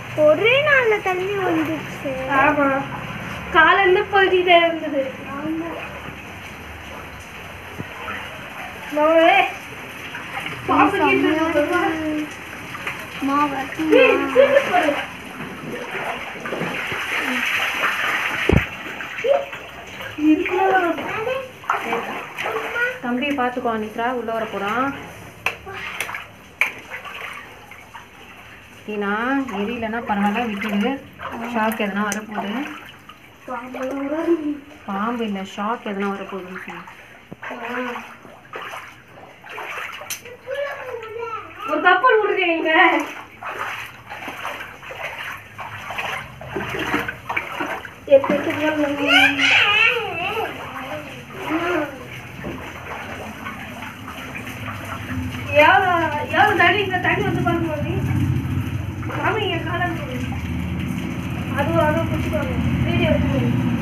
ஒரே நாள்ல தண்ணி வந்துச்சு ஆமா காலேருந்து போய்கிட்டே இருந்தது மாவே பாம்பு கிட்ட இருக்கு. மாவு ஏய், தூக்கி போடு. தம்பியை பார்த்துக்கோ அனித்ரா உள்ள வர போகிறான் டீனா எரியலன்னா பரவாயில்ல விட்டுடு ஷாக் எதனா வரப்போகுது பாம்பு இல்லை ஷாக் எதனா வரப்போகுதுன்னு சொன்னேன் ஒரு கப்பல் விடுறீங்க எவ்வளோ எவ்வளோ தண்ணி இந்த தண்ணி வந்து பாருங்க மம்மி மாமி இங்கே காலம் அதுவும் அதுவும் பிடிச்சிக்கோங்க வீடியோ எடுத்துக்கோங்க